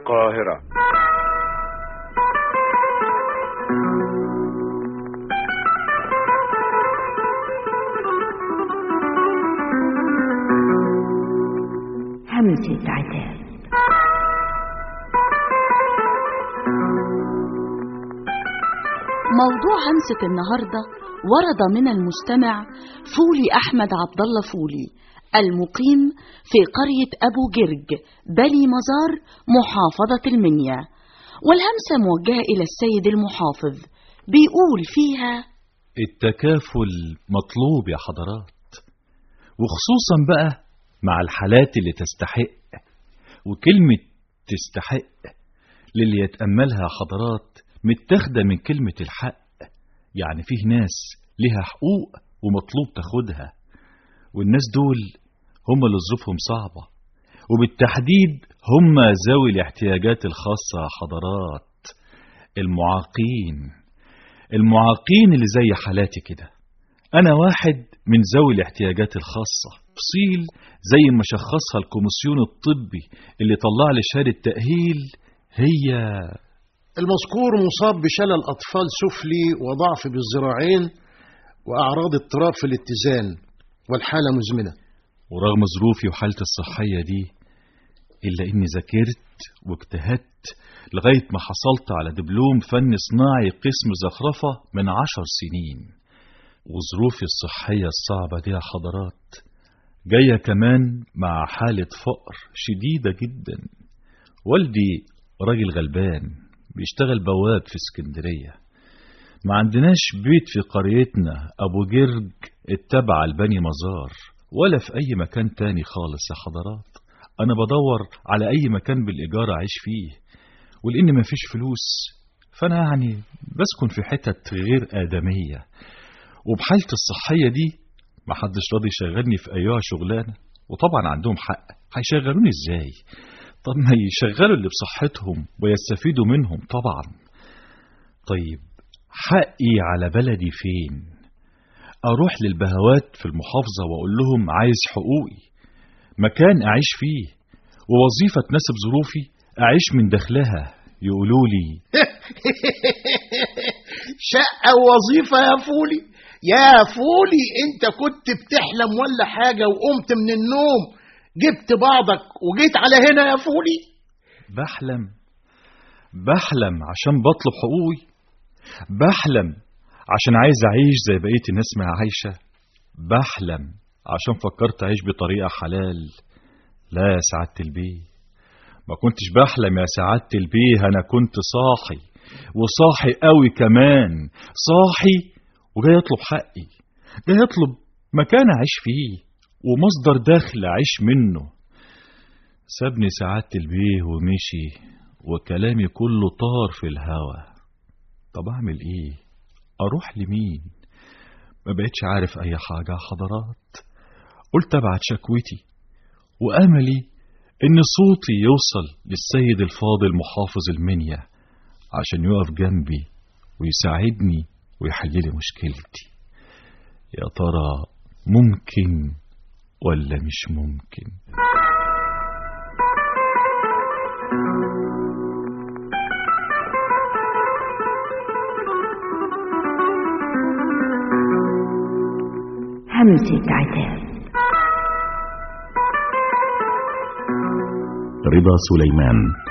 القاهرة همسة عتاب موضوع همسة النهاردة ورد من المستمع فولي أحمد عبد الله فولي المقيم في قرية أبو جرج بني مزار محافظة المنيا والهمسة موجهة إلى السيد المحافظ بيقول فيها التكافل مطلوب يا حضرات وخصوصا بقى مع الحالات اللي تستحق وكلمة تستحق للي يتأملها يا حضرات متاخدة من كلمة الحق يعني فيه ناس لها حقوق ومطلوب تاخدها والناس دول هم اللي ظروفهم صعبة وبالتحديد هم ذوي الاحتياجات الخاصة يا حضرات المعاقين المعاقين اللي زي حالاتي كده أنا واحد من ذوي الاحتياجات الخاصة تفصيل زي ما شخصها الكوميسيون الطبي اللي طلع لي شهادة تأهيل هي المذكور مصاب بشلل أطفال سفلي وضعف بالذراعين وأعراض اضطراب في الاتزان والحالة مزمنة ورغم ظروفي وحالتي الصحية دي إلا إني ذاكرت واجتهدت لغاية ما حصلت على دبلوم فن صناعي قسم زخرفة من عشر سنين وظروفي الصحية الصعبة دي يا حضرات جاية كمان مع حالة فقر شديدة جدا والدي راجل غلبان بيشتغل بواب في اسكندرية ما عندناش بيت في قريتنا أبو جرج اتبع البني مزار ولا في أي مكان تاني خالص يا حضرات أنا بدور على أي مكان بالإيجار أعيش فيه ولأن مفيش فلوس فأنا يعني بسكن في حتت غير آدمية وبحالتي الصحية دي محدش راضي يشغلني في أيها شغلانة وطبعا عندهم حق هيشغلوني ازاي طب ما يشغلوا اللي بصحتهم ويستفيدوا منهم طبعا طيب حقي على بلدي فين اروح للبهوات في المحافظة واقول لهم عايز حقوقي مكان اعيش فيه ووظيفة تناسب ظروفي اعيش من دخلها يقولوا لي شقة ووظيفة يا فولي يا فولي انت كنت بتحلم ولا حاجة وقمت من النوم جبت بعضك وجيت على هنا يا فولي بحلم بحلم عشان بطلب حقوقي بحلم عشان عايز أعيش زي بقية الناس ما عايشة بحلم عشان فكرت أعيش بطريقة حلال لا يا سعادة البيه ما كنتش بحلم يا سعادة البيه أنا كنت صاحي وصاحي قوي كمان صاحي وجاي أطلب حقي جاي أطلب مكان أعيش فيه ومصدر دخل أعيش منه سابني سعادة البيه ومشي وكلامي كله طار في الهوا طب أعمل إيه أروح لمين ما بقتش عارف أي حاجة يا حضرات قلت أبعت شكوتي وأملي إن صوتي يوصل للسيد الفاضل محافظ المنيا عشان يقف جنبي ويساعدني ويحللي مشكلتي يا ترى ممكن ولا مش ممكن همسة عتاب رضا سليمان